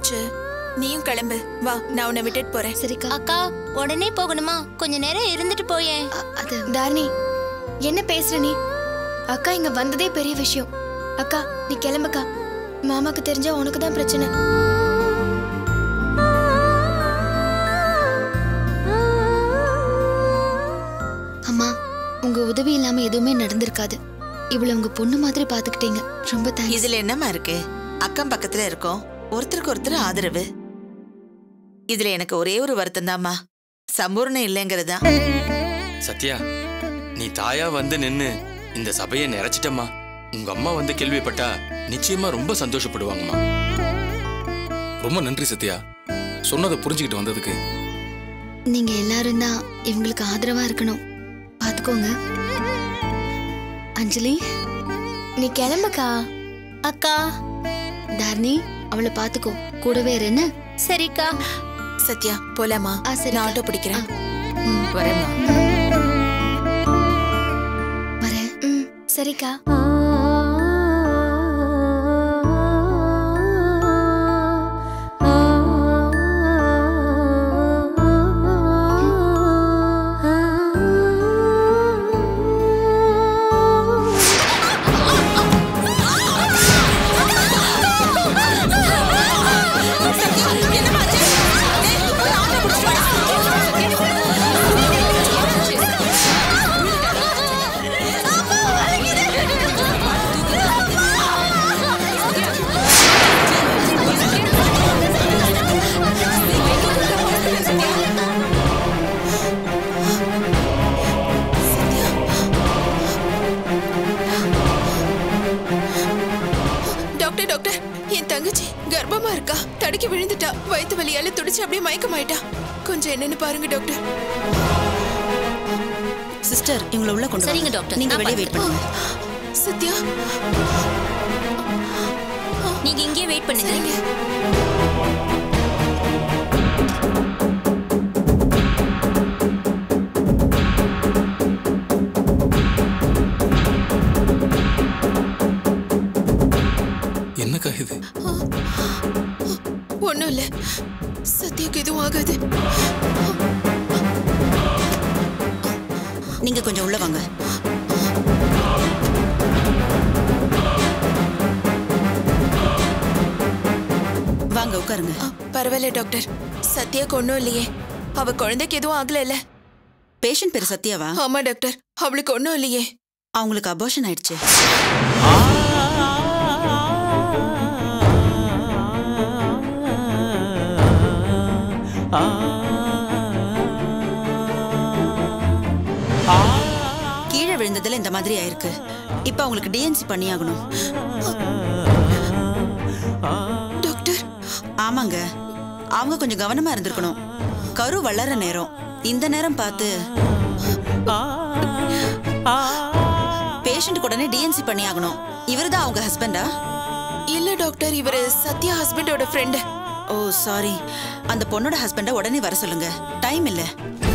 ஆச்சு நீயும் கிளம்பு வா நான் உன்னை விட்டுட்டு போறேன் சரிக்கா அக்கா உடனே போகணுமா கொஞ்ச நேரம் இருந்துட்டு போயேன் அ- அது தாரணி என்ன பேசுற நீ அக்கா இங்க வந்ததே பெரிய விஷயம் அக்கா நீ கிளம்புக்கா மாமாக்கு தெரிஞ்சா உனக்கு தான் பிரச்சனை அம்மா உங்க உதவி இல்லாம எதுவுமே நடந்திருக்காது இவ்வளவு உங்க பொண்ணு மாதிரி பாத்துக்கிட்டீங்க ரொம்ப தேங்க்ஸ் இதுல என்னம்மா இருக்கு அக்கம் பக்கத்துல இருக்கோம் ஒருத்தருக்கு ஒருத்தர் ஆதரவு இதுல எனக்கு ஒரே ஒரு வருத்தம் தாம்மா சம்பூர்ணம் இல்லைங்கிறதா சத்யா நீ தாயா வந்து நின்னு இந்த சபையை நிறைச்சிட்டம்மா உங்க அம்மா வந்து கேள்விப்பட்டா நிச்சயமா ரொம்ப சந்தோஷப்படுவாங்கம்மா ரொம்ப நன்றி சத்யா சொன்னதை புரிஞ்சுக்கிட்டு வந்ததுக்கு நீங்க எல்லாரும் தான் இவங்களுக்கு ஆதரவா இருக்கணும் பாத்துக்கோங்க அஞ்சலி நீ கிளம்புக்கா அக்கா தாரணி அவளை பாத்துக்கோ கூடவே இரு என்ன சரிக்கா சத்யா போலாமா ஆ, சரிக்கா. நான் ஆட்டோ பிடிக்கிறேன் வரேம்மா வரேன் ம் சரிக்கா டாக்டர் டாக்டர் என் தங்கச்சி கர்ப்பமா இருக்கா தடுக்கி விழுந்துட்டா வயித்து வலியால துடிச்சு அப்படியே மயக்கமாயிட்டா கொஞ்சம் என்னன்னு பாருங்க டாக்டர் சிஸ்டர் இவங்களை உள்ள கொண்டு சரிங்க வாங்க. டாக்டர், நீங்க நான் வெளியே வெயிட் பண்ணுங்க சத்யா நீங்க இங்கே வெயிட் பண்ணுங்க சரிங்க என்னக்கா இது ஒண்ணும் இல்ல சத்யாக்கு எதுவும் ஆகாது நீங்க கொஞ்சம் உள்ள வாங்க வாங்க உட்காருங்க ஆ, பரவாயில்ல டாக்டர் சத்யாக்கு ஒண்ணும் இல்லையே அவ குழந்தைக்கு எதுவும் ஆகல பேஷண்ட் பேர் சத்யாவா ஆமா டாக்டர் அவளுக்கு ஒண்ணும் இல்லையே அவங்களுக்கு அபார்ஷன் ஆயிடுச்சு கீழே விழுந்ததுல இந்த மாதிரி ஆயிருக்கு இப்ப அவங்களுக்கு டிஎன்சி பண்ணியாகணும் டாக்டர் ஆமாங்க அவங்க கொஞ்சம் கவனமா இருந்திருக்கணும் கரு வளர நேரம் இந்த நேரம் பார்த்து பேஷண்ட் உடனே டிஎன்சி பண்ணியாகணும் இவர்தான் அவங்க ஹஸ்பண்டா இல்ல டாக்டர் இவரு சத்யா ஹஸ்பண்டோட ஃப்ரெண்டு ஓ சாரி அந்த பொண்ணோட ஹஸ்பண்ட உடனே வர சொல்லுங்க டைம் இல்ல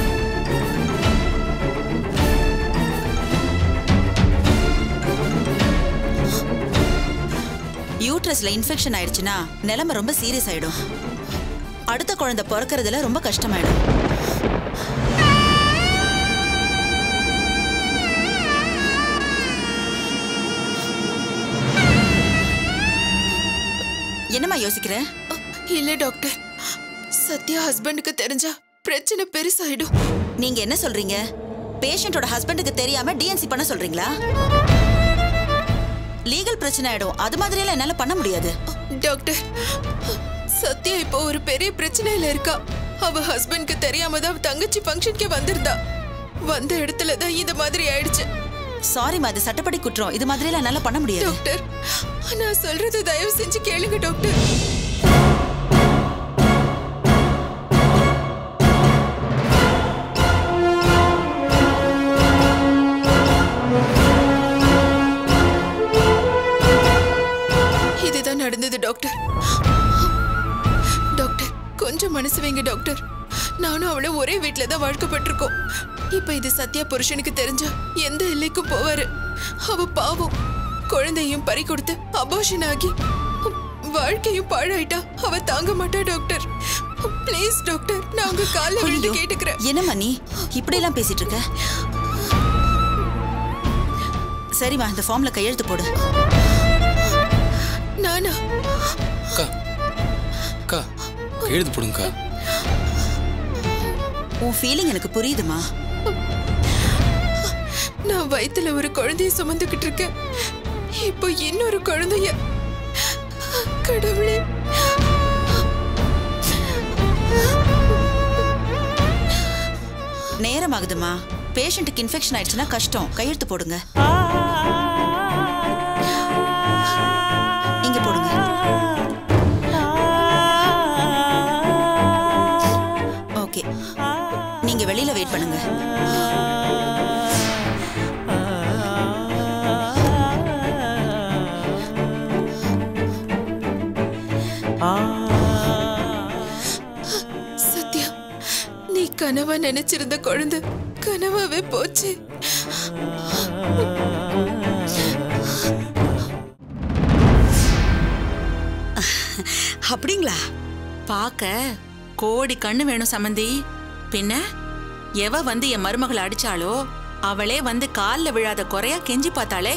யூட்ரஸ்ல இன்ஃபெக்ஷன் ஆயிடுச்சுன்னா நிலைமை ரொம்ப சீரியஸ் ஆயிடும் அடுத்த குழந்தை பிறக்கறதுல ரொம்ப கஷ்டமாயிடும் என்னம்மா யோசிக்கிற இல்ல டாக்டர் சத்யா ஹஸ்பண்டுக்கு தெரிஞ்சா பிரச்சனை பெருசாயிடும் நீங்க என்ன சொல்றீங்க பேஷண்டோட ஹஸ்பண்டுக்கு தெரியாம டிஎன்சி பண்ண சொல்றீங்களா லீகல் பிரச்சனை ஆயிடும் அது மாதிரியெல்லாம் என்னால பண்ண முடியாது டாக்டர் சத்யா இப்போ ஒரு பெரிய பிரச்சனையில இருக்கா அவ ஹஸ்பண்ட்க்கு தெரியாம தான் அவ தங்கச்சி ஃபங்க்ஷனுக்கே வந்திருந்தா வந்த இடத்துல தான் இந்த மாதிரி ஆயிடுச்சு சாரிம்மா அது சட்டப்படி குற்றம் இது மாதிரியெல்லாம் என்னால பண்ண முடியாது டாக்டர் நான் சொல்றது தயவு செஞ்சு கேளுங்க டாக்டர் இதுதான் நடந்தது டாக்டர் டாக்டர் கொஞ்சம் மனசு வைங்க டாக்டர் நானும் அவளும் ஒரே வீட்ல தான் வாழ்க்கப்பட்டிருக்கோம் இப்ப இது சத்யா புருஷனுக்கு தெரிஞ்சா எந்த எல்லைக்கும் போவாரு அவ பாவம் குழந்தையும் பறி கொடுத்து அபாஷன் ஆகி வாழ்க்கையும் பாழாயிட்டா அவ தாங்க மாட்டா டாக்டர் ப்ளீஸ் டாக்டர் நான் உங்க கால்ல விழுந்து ஐயோ, கேட்டுக்கிறேன் என்னம்மா நீ இப்படி எல்லாம் பேசிட்டு இருக்க சரிம்மா இந்த ஃபார்ம்ல கையெழுத்து போடு நானா அக்கா அக்கா எழுது போடுங்கக்கா உன் ஃபீலிங் எனக்கு புரியுதுமா நான் வயித்துல ஒரு குழந்தைய சுமந்துக்கிட்டு இருக்கேன் இப்போ இன்னொரு குழந்தைய கடவுளே நேரம் ஆகுதுமா பேஷண்ட்டுக்கு இன்ஃபெக்ஷன் ஆயிடுச்சுன்னா கஷ்டம் கையெழுத்து போடுங்க இங்க போடுங்க ஓகே நீங்க வெளியில வெயிட் பண்ணுங்க சத்யா நீ கனவா நினைச்சிருந்த குழந்தை கனவாவே போச்சு அப்படிங்களா பார்க்க கோடி கண்ணு வேணும் சம்மந்தி பின்ன எவ வந்து என் மருமகளை அடிச்சாளோ அவளே வந்து கால்ல விழாத குறையா கெஞ்சி பார்த்தாளே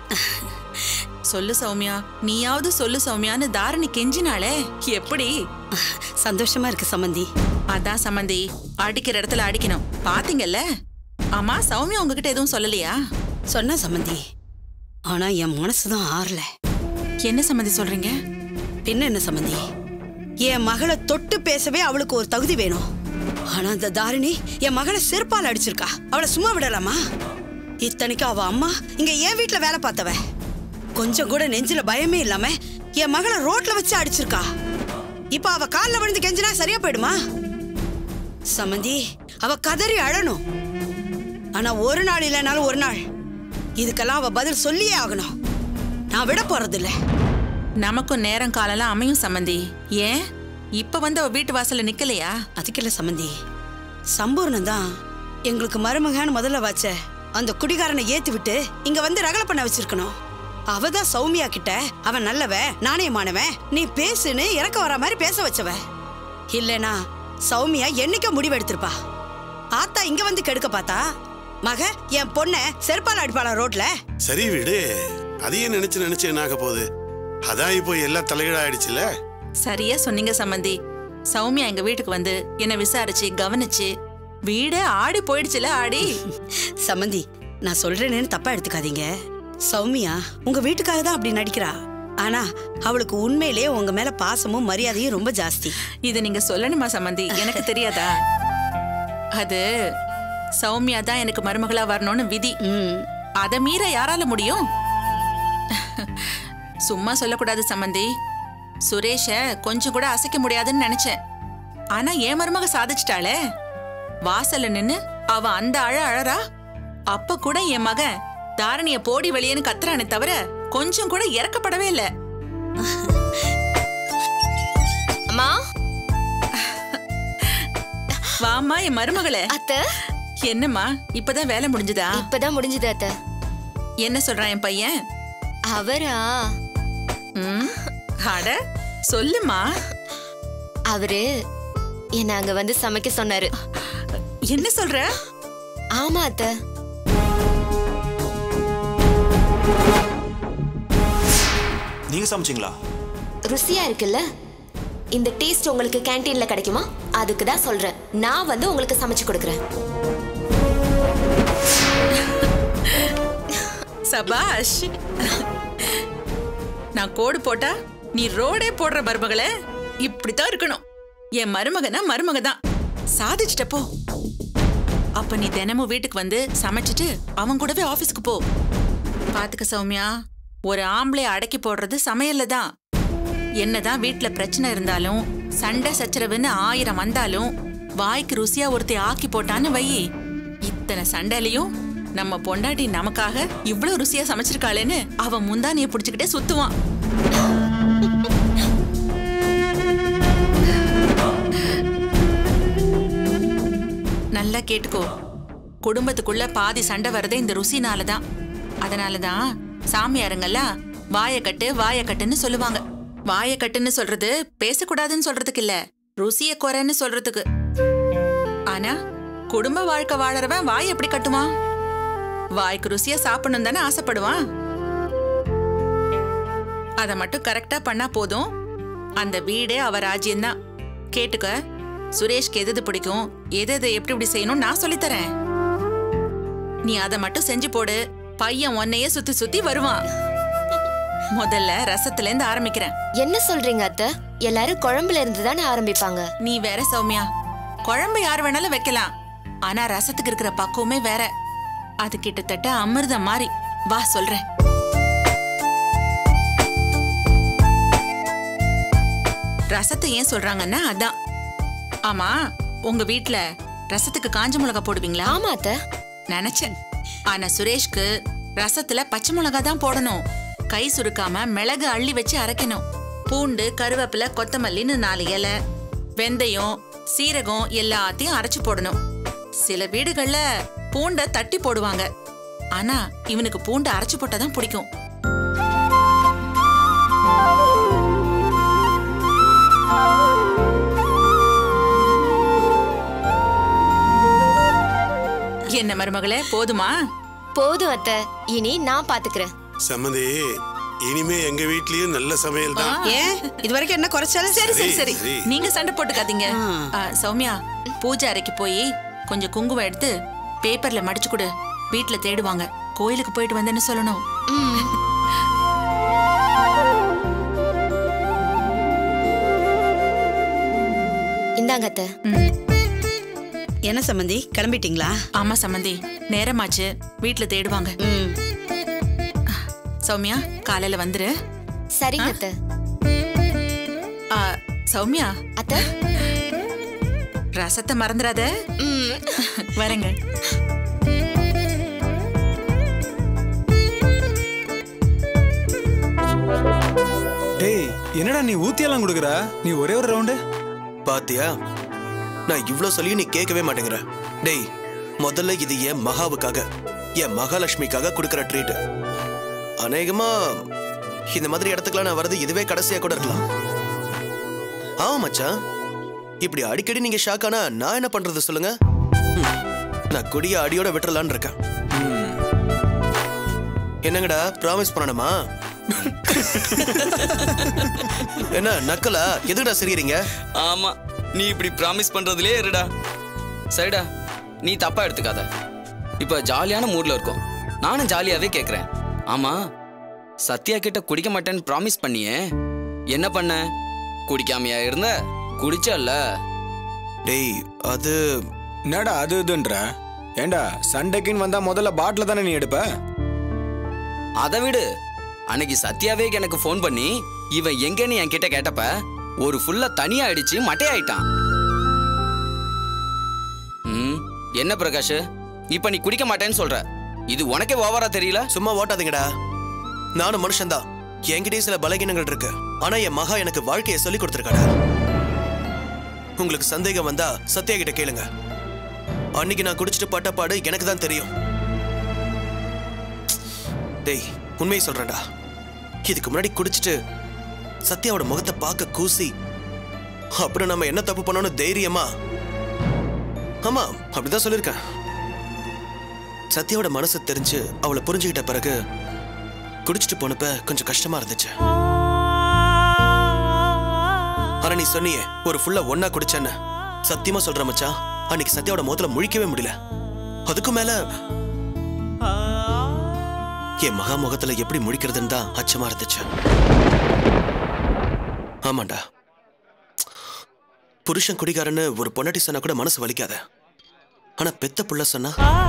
சொல்லு சௌமியா நீயாவது சொல்லு சௌமியான்னு தாரணி கெஞ்சினாளே எப்படி சந்தோஷமா இருக்கு சம்மந்தி அதான் சம்மந்தி அடிக்கிற இடத்துல அடிக்கணும் பாத்தீங்கல்ல ஆமா சௌமியா உங்ககிட்ட எதுவும் சொல்லலையா சொன்ன சம்மந்தி ஆனா என் மனசுதான் ஆறல என்ன சம்மந்தி சொல்றீங்க பின்ன என்ன சம்மந்தி என் மகளை தொட்டு பேசவே அவளுக்கு ஒரு தகுதி வேணும் ஆனா அந்த தாரிணி என் மகளை செருப்பால் அடிச்சிருக்கா அவளை சும்மா விடலாமா இத்தனைக்கு அவ அம்மா இங்க என் வீட்ல வேலை பார்த்தவ கொஞ்சம் கூட நெஞ்சில பயமே இல்லாம என் மகளை ரோட்ல வச்சு அடிச்சிருக்கா இப்ப அவ கால்ல விழுந்து கெஞ்சினா சரியா போயிடுமா சம்மந்தி அவ கதறி அழணும் ஆனா ஒரு நாள் இல்லைனாலும் ஒரு நாள் இதுக்கெல்லாம் அவ பதில் சொல்லியே ஆகணும் நான் விட போறதில்ல நமக்கும் நேரம் காலெல்லாம் அமையும் சம்மந்தி ஏன் இப்ப வந்து அவ வீட்டு வாசல்ல நிக்கலையா அதுக்கில்ல சம்மந்தி சம்பூர்ணம் தான் எங்களுக்கு மருமகான்னு முதல்ல வச்ச அந்த குடிகாரனை ஏத்தி விட்டு இங்க வந்து ரகலை பண்ண வச்சிருக்கணும் அவ தான் சௌமியா கிட்ட அவன் நல்லவ நாணயமானவன் நீ பேசுன்னு இறக்க வர மாதிரி பேச வச்சவ இல்லனா சௌமியா என்னைக்கோ முடிவெடுத்திருப்பா ஆத்தா இங்க வந்து கெடுக்க பார்த்தா மக என் பொண்ண செருப்பால் அடிப்பாளா ரோட்ல சரி விடு அதையே நினைச்சு நினைச்சு என்ன ஆக போகுது அதான் இப்போ எல்லாம் தலைகீழாயிடுச்சுல சரியா சொன்னீங்க சம்மந்தி சௌமியா எங்க வீட்டுக்கு வந்து என்ன விசாரிச்சு கவனிச்சு வீடே ஆடி போயிடுச்சுல ஆடி சம்மந்தி நான் சொல்றேனேன்னு தப்பா எடுத்துக்காதீங்க சௌமியா உங்க வீட்டுக்காக தான் அப்படி நடிக்கிறா ஆனா அவளுக்கு உண்மையிலேயே உங்க மேல பாசமும் மரியாதையும் ரொம்ப ஜாஸ்தி இது நீங்க சொல்லணுமா சம்மந்தி எனக்கு தெரியாதா அது சௌமியா தான் எனக்கு மருமகளா வரணும்னு விதி ம் அத மீற யாரால முடியும் சும்மா சொல்லக்கூடாது சம்மந்தி சுரேஷ கொஞ்சம் கூட அசைக்க முடியாதுன்னு நினைச்சேன் ஆனா என் மருமக சாதிச்சிட்டாளே வாசல்ல நின்னு அவ அந்த அழ அழறா அப்ப கூட என் மகன் தாரணிய போடி வெளியேன்னு கத்துறானே தவிர கொஞ்சம் கூட இறக்கப்படவே இல்ல அம்மா வாம்மா என் மருமகளே அத்தை என்னம்மா இப்பதான் வேலை முடிஞ்சுதா இப்பதான் முடிஞ்சது அத்தை என்ன சொல்றான் என் பையன் அவரா ம், அட சொல்லுமா அவரு என்ன அங்க வந்து சமைக்க சொன்னாரு என்ன சொல்ற ஆமா அத்தை நீங்க சமைச்சிங்களா ருசியா இருக்குல்ல இந்த டேஸ்ட் உங்களுக்கு கேண்டீன்ல கிடைக்குமா அதுக்கு தான் சொல்றேன் நான் வந்து உங்களுக்கு சமைச்சு கொடுக்குறேன் சபாஷ் நான் கோடு போட்டா நீ ரோடே போடுற மருமகளே இப்படித்தான் இருக்கணும் என் மருமகனா மருமக தான் சாதிச்சிட்ட போ அப்ப நீ தினமும் வீட்டுக்கு வந்து சமைச்சிட்டு அவன் கூடவே ஆபீஸ்க்கு போ பாத்துக்க சௌமியா ஒரு ஆம்பளை அடக்கி போடுறது சமையல்ல தான் என்னதான் வீட்ல பிரச்சனை இருந்தாலும் சண்டை சச்சரவுன்னு ஆயிரம் வந்தாலும் வாய்க்கு ருசியா ஒருத்தி ஆக்கி போட்டான்னு வை இத்தனை சண்டையிலயும் நம்ம பொண்டாட்டி நமக்காக இவ்ளோ ருசியா சமைச்சிருக்காளேன்னு அவன் முந்தானிய புடிச்சுக்கிட்டே சுத்துவான் நல்லா கேட்டுக்கோ குடும்பத்துக்குள்ள பாதி சண்டை வரதே இந்த ருசினால தான் அதனால தான் சாமியாருங்கெல்லாம் வாயை கட்டு வாயை கட்டுன்னு சொல்லுவாங்க வாய கட்டுன்னு சொல்றது பேசக்கூடாதுன்னு சொல்றதுக்கு இல்ல ருசிய குறைன்னு சொல்றதுக்கு ஆனா குடும்ப வாழ்க்கை வாழறவன் வாய் எப்படி கட்டுவான் வாய்க்கு ருசியா சாப்பிடணும் தானே ஆசைப்படுவான் அத மட்டும் கரெக்டா பண்ணா போதும் அந்த வீடே அவ ராஜ்யம்தான் கேட்டுக்க சுரேஷ்க்கு எது எது பிடிக்கும் எது எது எப்படி இப்படி செய்யணும் நான் சொல்லித்தரேன் நீ அதை மட்டும் செஞ்சு போடு பையன் உன்னையே சுத்தி சுத்தி வருவான் முதல்ல ரசத்துல இருந்து ஆரம்பிக்கிறேன் என்ன சொல்றீங்க அத்தை எல்லாரும் குழம்புல இருந்து தானே ஆரம்பிப்பாங்க நீ வேற சௌமியா குழம்பு யார் வேணாலும் வைக்கலாம் ஆனா ரசத்துக்கு இருக்கிற பக்குவமே வேற அது கிட்டத்தட்ட அமிர்தம் மாதிரி வா சொல்றேன் ரசத்தை ஏன் சொல்றாங்கன்னா அதான் ஆமா உங்க வீட்ல ரசத்துக்கு காஞ்ச மிளகா போடுவீங்களா ஆமா அத்தை நினைச்சேன் ஆனா சுரேஷ்க்கு ரசத்துல பச்சை மிளகா தான் போடணும் கை சுருக்காம மிளகு அள்ளி வச்சு அரைக்கணும் பூண்டு கருவேப்பிலை கொத்தமல்லின்னு நாலு இலை வெந்தயம் சீரகம் எல்லாத்தையும் அரைச்சு போடணும் சில வீடுகள்ல பூண்டை தட்டி போடுவாங்க ஆனா இவனுக்கு பூண்டை அரைச்சு போட்டாதான் பிடிக்கும் என்ன மருமகளே போதுமா போதும் அத்தை இனி நான் பாத்துக்கிறேன் சம்மந்தி இனிமே எங்க வீட்லயும் நல்ல சமையல் தான் ஏன் இது வரைக்கும் என்ன குறைச்சால சரி சரி சரி சரி. நீங்க சண்டை போட்டுக்காதீங்க ஆ. ஆ, சௌமியா பூஜை அறைக்கு போய் கொஞ்சம் குங்குமம் எடுத்து பேப்பர்ல மடிச்சு கொடு வீட்ல தேடுவாங்க கோயிலுக்கு போயிட்டு வந்தேன்னு சொல்லணும் இந்தாங்க அத்தை ம். என்ன சம்பந்தி கிளம்பிட்டீங்களா ஆமா சம்மந்தி நேரமாச்சு வீட்ல தேடுவாங்க ம் சௌமியா காலையில வந்துரு சரிங்க அத்தை ஆ, சௌமியா அத்தை ரசத்தை மறந்துடாத ம். வரேங்க டேய் என்னடா நீ ஊத்தியெல்லாம் கொடுக்குற நீ ஒரே ஒரு ரவுண்டு பாத்தியா நான் இவ்ளோ சொல்லியும் நீ கேட்கவே மாட்டேங்கிற டேய் முதல்ல இது என் மகாவுக்காக என் மகாலட்சுமிக்காக கொடுக்குற ட்ரீட் அநேகமா இந்த மாதிரி இடத்துக்குலாம் நான் வரது இதுவே கடைசியா கூட இருக்கலாம் ஆமா மச்சான் இப்படி அடிக்கடி நீங்க ஷாக் ஆனா நான் என்ன பண்றது சொல்லுங்க ம், நான் கொடிய அடியோட விட்டுறலான்னு இருக்கேன் என்னங்கடா ப்ராமிஸ் பண்ணணுமா என்ன நக்கலா எதுக்குடா சிரிக்கிறீங்க ஆமா நீ இப்படி ப்ராமிஸ் பண்றதுலயே இருடா சரிடா நீ தப்பா எடுத்துக்காத இப்ப ஜாலியான மூட்ல இருக்கோம் நானும் ஜாலியாவே கேக்குறேன் ஆமா சத்யா கிட்ட குடிக்க மாட்டேன்னு ப்ராமிஸ் பண்ணியே என்ன பண்ண குடிக்காமையா இருந்த குடிச்சல்ல டேய் அது என்னடா அது இதுன்ற ஏண்டா சண்டைக்குன்னு வந்தா முதல்ல பாட்டில தானே நீ எடுப்ப அதை விடு அன்னைக்கு சத்யாவே எனக்கு ஃபோன் பண்ணி இவன் எங்கன்னு என் கிட்ட கேட்டப்ப ஒரு ஃபுல்லா தனியா அடிச்சு மட்டையாயிட்டான் ம் என்ன பிரகாஷ் இப்ப நீ குடிக்க மாட்டேன்னு சொல்ற இது உனக்கே ஓவரா தெரியல சும்மா ஓட்டாதீங்கடா நானும் மனுஷன்தான் என்கிட்டயும் சில பலகீனங்கள் இருக்கு ஆனா என் மகா எனக்கு வாழ்க்கையை சொல்லி கொடுத்துருக்காடா உங்களுக்கு சந்தேகம் வந்தா சத்யா கிட்ட கேளுங்க அன்னைக்கு நான் குடிச்சிட்டு பட்ட பாடு எனக்கு தான் தெரியும் டேய் உண்மையை சொல்றேன்டா இதுக்கு முன்னாடி குடிச்சிட்டு சத்யாவோட முகத்தை பார்க்க கூசி அப்புறம் நம்ம என்ன தப்பு பண்ணோம்னு தைரியமா ஆமா அப்படிதான் சொல்லியிருக்கேன் சத்யாவோட மனசு தெரிஞ்சு அவளை புரிஞ்சுக்கிட்ட பிறகு குடிச்சிட்டு போனப்ப கொஞ்சம் கஷ்டமா இருந்துச்சு ஆனா நீ சொன்னியே ஒரு ஃபுல்லா ஒன்னா குடிச்சேன்னு சத்தியமா சொல்ற மச்சான் அன்னைக்கு சத்யாவோட முகத்துல முழிக்கவே முடியல அதுக்கும் மேல என் மகா முகத்துல எப்படி முழிக்கிறதுன்னு தான் அச்சமா இருந்துச்சு ஆமாண்டா புருஷன் குடிகாரன்னு ஒரு பொண்டாட்டி சொன்னா கூட மனசு வலிக்காத ஆனா பெத்த புள்ள சொன்னா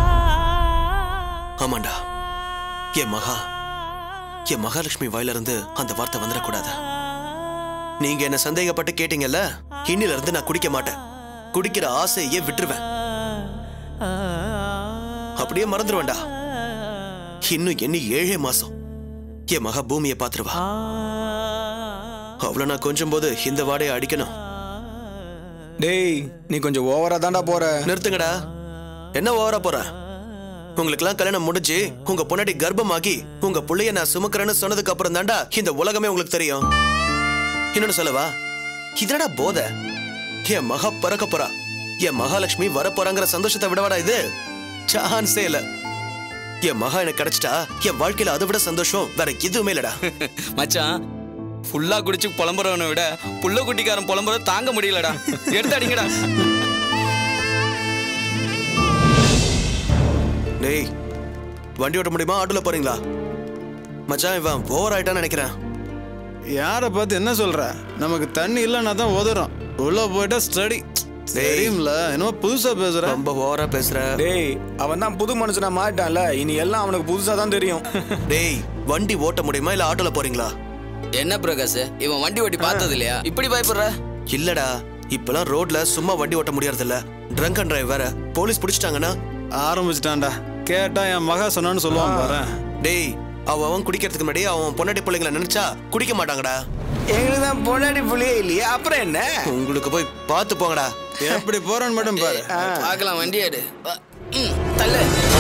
ஆமாண்டா என் மகா என் மகாலட்சுமி வாயிலிருந்து அந்த வார்த்தை வந்துடக்கூடாது நீங்க என்ன சந்தேகப்பட்டு கேட்டீங்கல்ல இன்னில இருந்து நான் குடிக்க மாட்டேன் குடிக்கிற ஆசையே விட்டுருவேன் அப்படியே மறந்துடுவேன்டா இன்னும் எண்ணி ஏழே மாசம் என் மகா பூமியை பாத்துருவா அவளை நான் கொஞ்சம் போது இந்த வாடையை அடிக்கணும் டேய் நீ கொஞ்சம் ஓவரா தான்டா போற நிறுத்துங்கடா என்ன ஓவரா போற உங்களுக்கெல்லாம் கல்யாணம் முடிஞ்சு உங்க பொண்டாட்டி கர்ப்பமாகி உங்க புள்ளைய நான் சுமக்கிறேன்னு சொன்னதுக்கு அப்புறம் தாண்டா இந்த உலகமே உங்களுக்கு தெரியும் இன்னொன்னு சொல்லவா இதனடா போத என் மகா பிறக்க போறா என் மகாலட்சுமி வர போறாங்கிற சந்தோஷத்தை விடவாடா இது சான்ஸே இல்ல என் மகா எனக்கு கிடைச்சிட்டா என் வாழ்க்கையில அதை விட சந்தோஷம் வேற எதுவுமே இல்லடா மச்சான் ஃபுல்லா குடிச்சு புலம்புறவனை விட புள்ள குட்டிக்காரன் புலம்புற தாங்க முடியலடா எடுத்து அடிங்கடா டேய் வண்டி ஓட்ட முடியுமா ஆட்டோல போறீங்களா மச்சான் இவன் ஓவர் ஆயிட்டான்னு நினைக்கிறேன் யாரை பார்த்து என்ன சொல்ற நமக்கு தண்ணி இல்லைன்னா தான் உதறோம் உள்ள போயிட்டா ஸ்டடி தெரியும்ல என்னமோ புதுசா பேசுற ரொம்ப ஓவரா பேசுற டேய் அவன் தான் புது மனுஷனா மாட்டான்ல இனி எல்லாம் அவனுக்கு புதுசா தான் தெரியும் டேய் வண்டி ஓட்ட முடியுமா இல்ல ஆட்டோல போறீங்களா என்ன பிரகாஷ் இவன் வண்டி ஓட்டி பார்த்தது இல்லையா இப்படி பயப்படுற இல்லடா இப்பெல்லாம் ரோட்ல சும்மா வண்டி ஓட்ட முடியறது இல்ல ட்ரங்க் அண்ட் டிரைவ் வேற போலீஸ் பிடிச்சிட்டாங்கன்னா ஆரம்பிச்சிட்டான்டா கேட்டா என் மகா சொன்னான்னு சொல்லுவான் பாரு டேய் அவன் அவன் குடிக்கிறதுக்கு முன்னாடி அவன் பொண்டாட்டி பிள்ளைங்களை நினைச்சா குடிக்க மாட்டாங்கடா எங்களுக்கு தான் பொண்டாடி புள்ளியே இல்லையா அப்புறம் என்ன உங்களுக்கு போய் பார்த்து போங்கடா எப்படி போறேன்னு மட்டும் பாரு பார்க்கலாம் வண்டி எடு ம், தள்ளு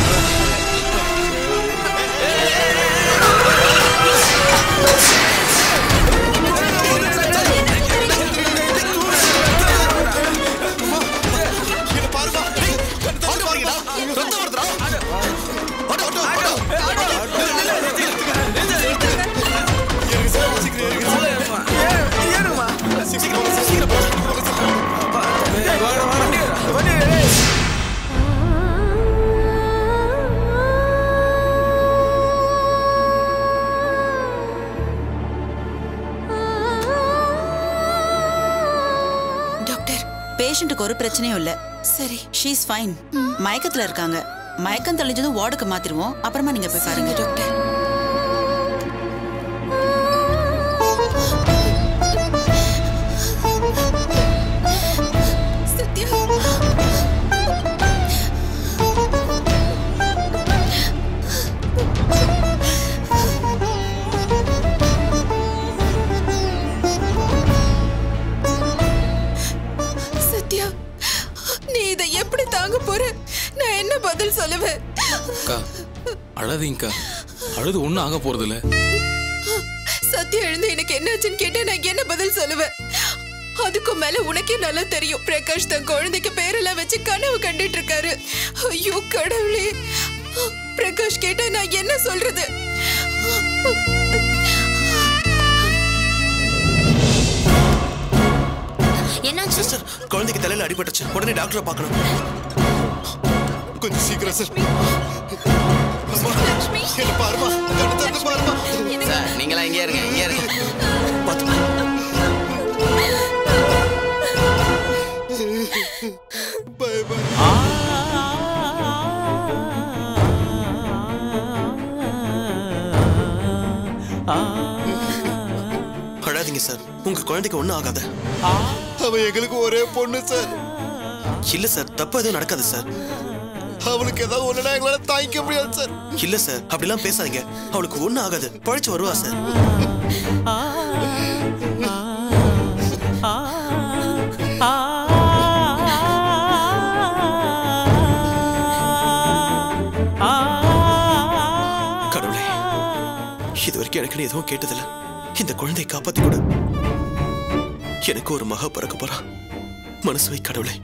டாக்டர் பேஷண்ட்டுக்கு ஒரு பிரச்சனையும் இல்ல சரி ஷீஸ் ஃபைன் மயக்கத்துல இருக்காங்க மயக்கம் தெளிஞ்சதும் வார்டுக்கு மாத்திருவோம் அப்புறமா நீங்க போய் பாருங்க டாக்டர் சத்யா சத்யா நீ இதை எப்படி தாங்க போற நான் என்ன பதில் சொல்லுவேன் அக்கா அழாதீங்கக்கா அழுது ஒன்றும் ஆக போறதில்ல சத்யா எழுந்து எனக்கு என்னாச்சுன்னு கேட்டா நான் என்ன பதில் சொல்லுவேன் அதுக்கும் மேல உனக்கே நல்லா தெரியும் பிரகாஷ் தன் குழந்தைக்கு பேரெல்லாம் வச்சு கனவு கண்டுட்டு இருக்காரு ஐயோ கடவுளே பிரகாஷ் கேட்டா நான் என்ன சொல்றது என்னாச்சு சிஸ்டர் குழந்தைக்கு தலையில அடிபட்டுச்சு உடனே டாக்டரை பார்க்கணும் கொஞ்சம் சீக்கிரம் சார் என்ன பாருமா கண்ணு திறந்து பாருமா சார் நீங்களாம் இங்கே இருங்க இங்கே இருங்க அழாதீங்க சார் உங்க குழந்தைக்கு ஒண்ணும் ஆகாது அவ எங்களுக்கு ஒரே பொண்ணு சார் இல்ல சார் தப்பு எதுவும் நடக்காது சார் அவளுக்கு ஏதாவது ஒண்ணுனா எங்களால தாங்கிக்க முடியாது சார் இல்ல சார் அப்படிலாம் பேசாதீங்க அவளுக்கு ஒண்ணும் ஆகாது பழைச்சு வருவா சார் கடவுளே இது வரைக்கும் எனக்கு நீ எதுவும் கேட்டதில்ல இந்த குழந்தையை காப்பாத்தி கொடு எனக்கு ஒரு மகா பிறக்க போறா மனசு வை கடவுளே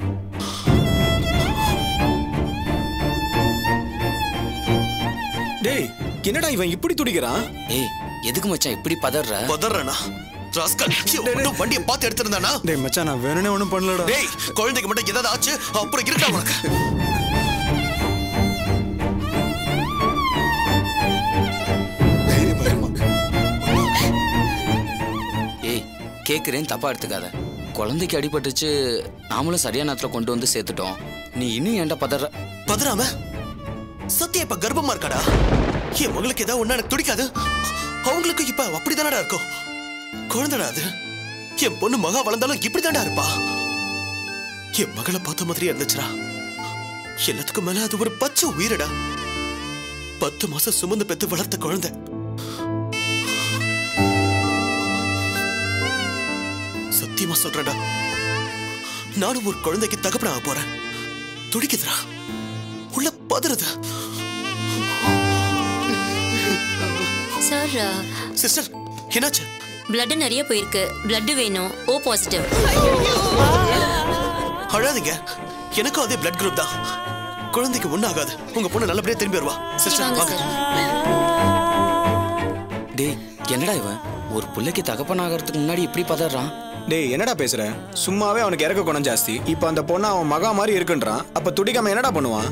டேய் என்னடா இவன் இப்படி துடிக்கிறான் ஏய் எதுக்கு மச்சான் இப்படி பதற பதறனா ராஸ்கல் இன்னும் வண்டியை பார்த்து எடுத்திருந்தானா டேய் மச்சான் நான் வேணும்னே ஒன்றும் பண்ணலடா டேய் குழந்தைக்கு மட்டும் ஏதாவது ஆச்சு அப்புறம் இருக்கா உனக்கு ஏய் கேட்குறேன் தப்பா எடுத்துக்காத குழந்தைக்கு அடிபட்டுச்சு நாமளும் சரியான நேரத்தில் கொண்டு வந்து சேர்த்துட்டோம் நீ இன்னும் ஏன்டா பதற பதறாம சத்யா இப்ப கர்ப்பமா இருக்காடா என் மகளுக்கு ஏதாவது ஒண்ணா எனக்கு துடிக்காது அவங்களுக்கு இப்ப அப்படிதானடா இருக்கும் குழந்தைடா அது என் பொண்ணு மகா வளர்ந்தாலும் இப்படிதான்டா இருப்பா என் மகளை பார்த்த மாதிரியே இருந்துச்சுடா எல்லாத்துக்கும் மேல அது ஒரு பச்சை உயிரடா பத்து மாசம் சுமந்து பெத்து வளர்த்த குழந்தை சத்தியமா சொல்றேன்டா நானும் ஒரு குழந்தைக்கு தகப்பனாக போறேன் துடிக்குதுடா உள்ள பதறுது சார் சிஸ்டர் என்னாச்சு பிளட் நிறைய போயிருக்கு பிளட் வேணும் ஓ பாசிட்டிவ் அழாதீங்க எனக்கும் அதே பிளட் குரூப் தான் குழந்தைக்கு ஒன்றும் ஆகாது உங்க பொண்ணு நல்லபடியா திரும்பி வருவா சிஸ்டர் வாங்க டேய் என்னடா இவன் ஒரு பிள்ளைக்கு தகப்பன் ஆகிறதுக்கு முன்னாடி இப்படி பதறான் டேய் என்னடா பேசுற சும்மாவே அவனுக்கு இறக்க குணம் ஜாஸ்தி இப்போ அந்த பொண்ணு அவன் மகா மாதிரி இருக்குன்றான் அப்ப துடிக்காம என்னடா பண்ணுவான்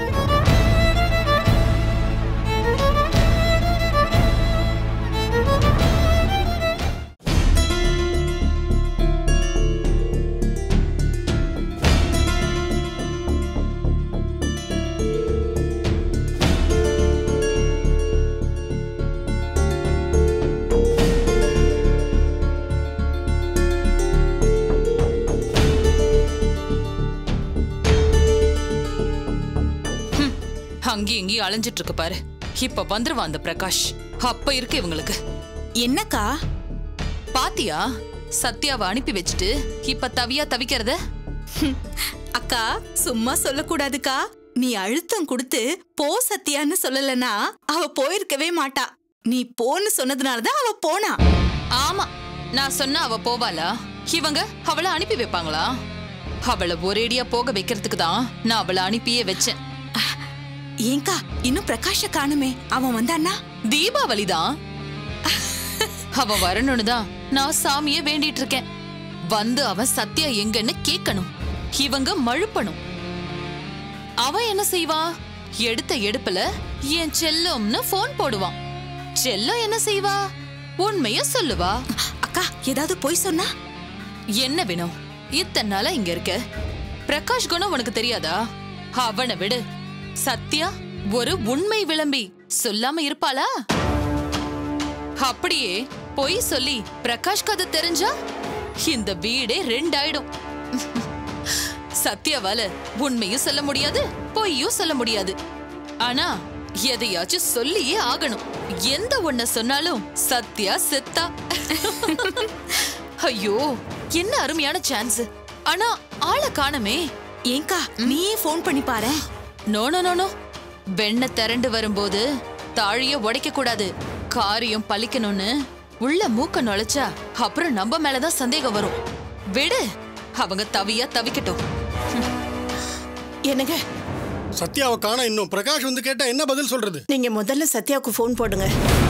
அங்கேயும் இங்கேயும் அலைஞ்சிட்டு இருக்கு பாரு இப்ப வந்துருவான் அந்த பிரகாஷ் அப்ப இருக்கு இவங்களுக்கு என்னக்கா பாத்தியா சத்யாவை அனுப்பி வச்சுட்டு இப்ப தவியா தவிக்கிறத அக்கா சும்மா சொல்லக்கூடாதுக்கா நீ அழுத்தம் கொடுத்து போ சத்தியான்னு சொல்லலனா அவ போயிருக்கவே மாட்டா நீ போன்னு சொன்னதுனாலதான் அவ போனா ஆமா நான் சொன்னா அவ போவாளா இவங்க அவளை அனுப்பி வைப்பாங்களா அவளை ஒரேடியா போக வைக்கிறதுக்கு தான் நான் அவளை அனுப்பியே வச்சேன் ஏங்கா இன்னும் பிரகாஷ காணுமே அவன் வந்தான்னா தீபாவளி தான் அவன் வரணும்னு தான் நான் சாமியே வேண்டிட்டு இருக்கேன் வந்து அவன் சத்யா எங்கன்னு கேட்கணும் இவங்க மழுப்பணும் அவன் என்ன செய்வான் எடுத்த எடுப்புல என் செல்லம்னு போன் போடுவான் செல்லம் என்ன செய்வா உண்மைய சொல்லுவா அக்கா ஏதாவது பொய் சொன்னா என்ன வேணும் இத்தனை நாளா இங்க இருக்க பிரகாஷ் குணம் உனக்கு தெரியாதா அவனை விடு சத்யா ஒரு உண்மை விளம்பி சொல்லாம இருப்பாளா அப்படியே பொய் சொல்லி பிரகாஷ் கதை தெரிஞ்சா இந்த வீடே ரெண்டாயிடும் சத்யாவால உண்மையும் சொல்ல முடியாது பொய்யும் சொல்ல முடியாது ஆனா எதையாச்சும் சொல்லியே ஆகணும் எந்த ஒன்ன சொன்னாலும் சத்யா செத்தா ஐயோ என்ன அருமையான சான்ஸ் ஆனா ஆளை காணமே ஏங்கா நீயே ஃபோன் பண்ணி பாரு நோ நோ நோ நோ வெண்ண திரண்டு வரும்போது தாழிய உடைக்க கூடாது காரியம் பலிக்கணும்னு உள்ள மூக்க நுழைச்சா அப்புறம் நம்ம மேலதான் சந்தேகம் வரும் விடு அவங்க தவியா தவிக்கட்டும் என்னங்க சத்யாவை காண இன்னும் பிரகாஷ் வந்து கேட்டா என்ன பதில் சொல்றது நீங்க முதல்ல சத்யாவுக்கு ஃபோன் போடுங்க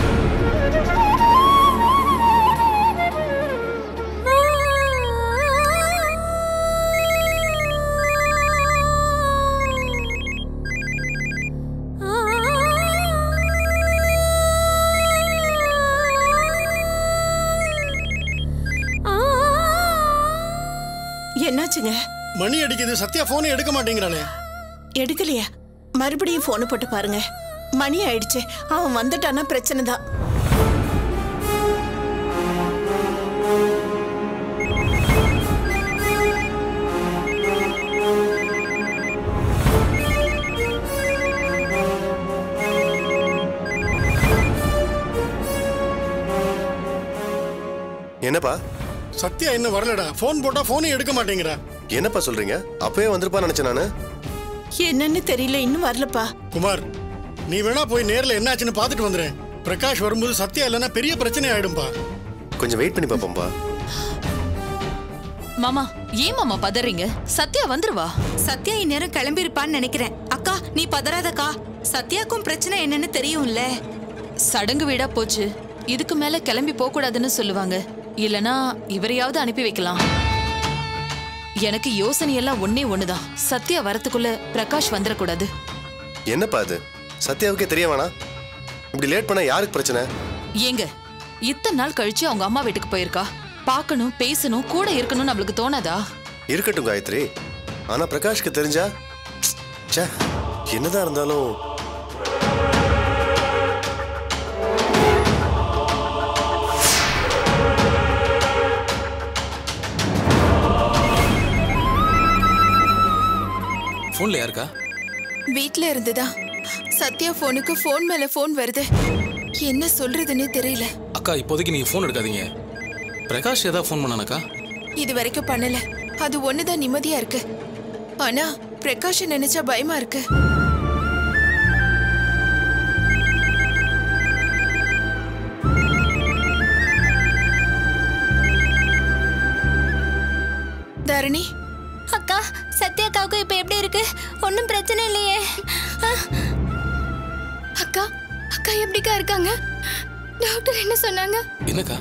என்னாச்சுங்க மணி அடிக்குது சத்யா போனை எடுக்க மாட்டேங்கிறானே எடுக்கலையா மறுபடியும் போனை போட்டு பாருங்க மணி ஆயிடுச்சு அவன் வந்துட்டானா பிரச்சனை தான் என்னப்பா சத்யா இன்னும் வரலடா போன் போட்டா போனே எடுக்க மாட்டேங்கிறா என்னப்பா சொல்றீங்க அப்பவே வந்திருப்பான்னு நினைச்சேன் நானு என்னன்னு தெரியல இன்னும் வரலப்பா குமார் நீ வேணா போய் நேர்ல என்னாச்சுன்னு பார்த்துட்டு வந்துறேன் பிரகாஷ் வரும்போது சத்யா இல்லைன்னா பெரிய பிரச்சனை ஆயிடும்பா கொஞ்சம் வெயிட் பண்ணி பார்ப்போம்ப்பா மாமா ஏன் மாமா பதறீங்க சத்யா வந்துருவா சத்யா இந்நேரம் கிளம்பி இருப்பான்னு நினைக்கிறேன் அக்கா நீ பதறாதக்கா சத்யாக்கும் பிரச்சனை என்னன்னு தெரியும்ல சடங்கு வீடா போச்சு இதுக்கு மேல கிளம்பி போக கூடாதுன்னு சொல்லுவாங்க இல்லனா இவரையாவது அனுப்பி வைக்கலாம் எனக்கு யோசனை எல்லாம் ஒன்னே ஒண்ணுதான் சத்யா வரத்துக்குள்ள பிரகாஷ் வந்துடக்கூடாது என்னப்பா அது சத்யாவுக்கே தெரிய வேணாம் இப்படி லேட் பண்ணா யாருக்கு பிரச்சனை ஏங்க இத்தனை நாள் கழிச்சு அவங்க அம்மா வீட்டுக்கு போயிருக்கா பார்க்கணும் பேசணும் கூட இருக்கணும் நம்மளுக்கு தோணாதா இருக்கட்டும் காயத்ரி ஆனா பிரகாஷ்க்கு தெரிஞ்சா ச்சே என்னதான் இருந்தாலும் ஃபோன்ல யாருக்கா வீட்ல இருந்துதா சத்யா போனுக்கு ஃபோன் மேல ஃபோன் வருது என்ன சொல்றதுன்னே தெரியல அக்கா இப்போதைக்கு நீங்க ஃபோன் எடுக்காதீங்க பிரகாஷ் ஏதாவது ஃபோன் பண்ணானாக்கா இது வரைக்கும் பண்ணல அது ஒண்ணுதான் நிம்மதியா இருக்கு ஆனா பிரகாஷ் நினைச்சா பயமா இருக்கு தாரணி அக்கா சத்யா அக்காவுக்கு இப்ப எப்படி இருக்கு ஒன்றும் பிரச்சனை இல்லையே ஆ? அக்கா அக்கா எப்படிக்கா இருக்காங்க டாக்டர் என்ன சொன்னாங்க என்னக்கா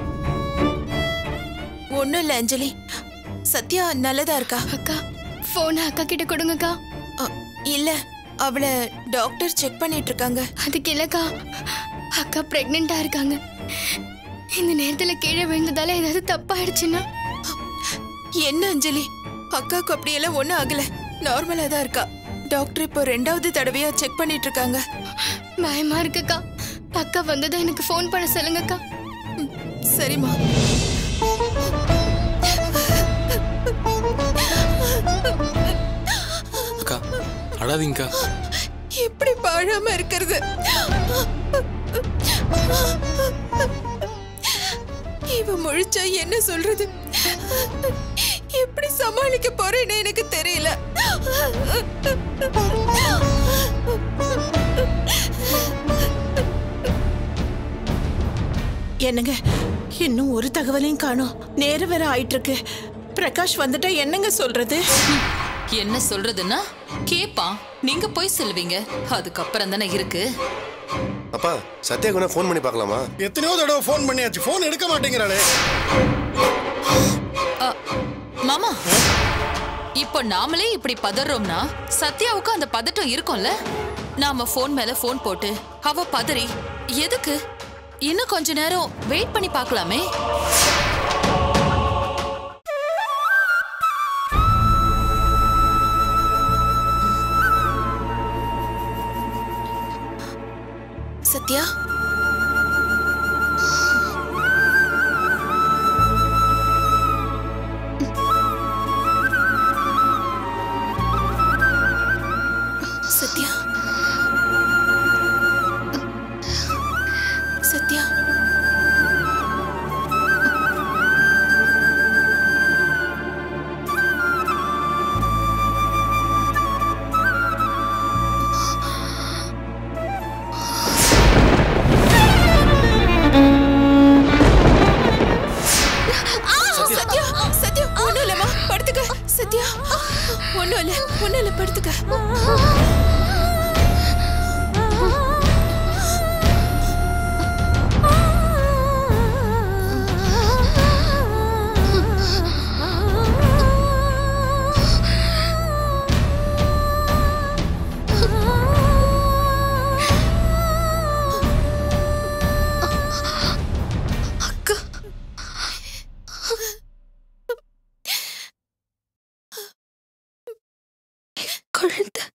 ஒண்ணும் இல்ல அஞ்சலி சத்யா நல்லதா இருக்கா அக்கா போனை அக்கா கிட்ட கொடுங்கக்கா இல்ல அவளை டாக்டர் செக் பண்ணிட்டு இருக்காங்க அதுக்கு இல்லக்கா அக்கா பிரெக்னெண்டா இருக்காங்க இந்த நேரத்துல கீழே விழுந்ததால ஏதாவது தப்பாயிடுச்சுன்னா என்ன அஞ்சலி அக்காவுக்கு அப்படியெல்லாம் ஒண்ணும் ஆகல நார்மலா தான் இருக்கா டாக்டர் இப்போ ரெண்டாவது தடவையா செக் பண்ணிட்டு இருக்காங்க பயமா இருக்குக்கா அக்கா வந்ததும் எனக்கு ஃபோன் பண்ண சொல்லுங்கக்கா சரிம்மா அக்கா அழாதீங்கக்கா எப்படி பாழாம இருக்கிறது இவ முழிச்சா என்ன சொல்றது எப்படி சமாளிக்க போறேன்னு எனக்கு தெரியல என்னங்க இன்னும் ஒரு தகவலையும் காணோம் நேரம் வேற ஆயிட்டு இருக்கு பிரகாஷ் வந்துட்டா என்னங்க சொல்றது என்ன சொல்றதுன்னா கேப்பான் நீங்க போய் சொல்லுவீங்க அதுக்கப்புறம் தானே இருக்கு அப்பா சத்யாக்கு வேணா ஃபோன் பண்ணி பார்க்கலாமா எத்தனையோ தடவை ஃபோன் பண்ணியாச்சு ஃபோன் எடுக்க மாட்டேங்கிறாளே அ, மாமா இப்போ நாமளே இப்படி பதறோம்னா சத்யாவுக்கு அந்த பதட்டம் இருக்கும்ல நாம ஃபோன் மேல ஃபோன் போட்டு அவ பதறி எதுக்கு இன்னும் கொஞ்ச நேரம் வெயிட் பண்ணி பார்க்கலாமே சத்யா சத்யா சத்யா சத்யா சத்யா ஒண்ணும் இல்லம்மா படுத்துக்க சத்யா ஒண்ணும் இல்ல ஒண்ணும் இல்ல படுத்துக்க குழந்தை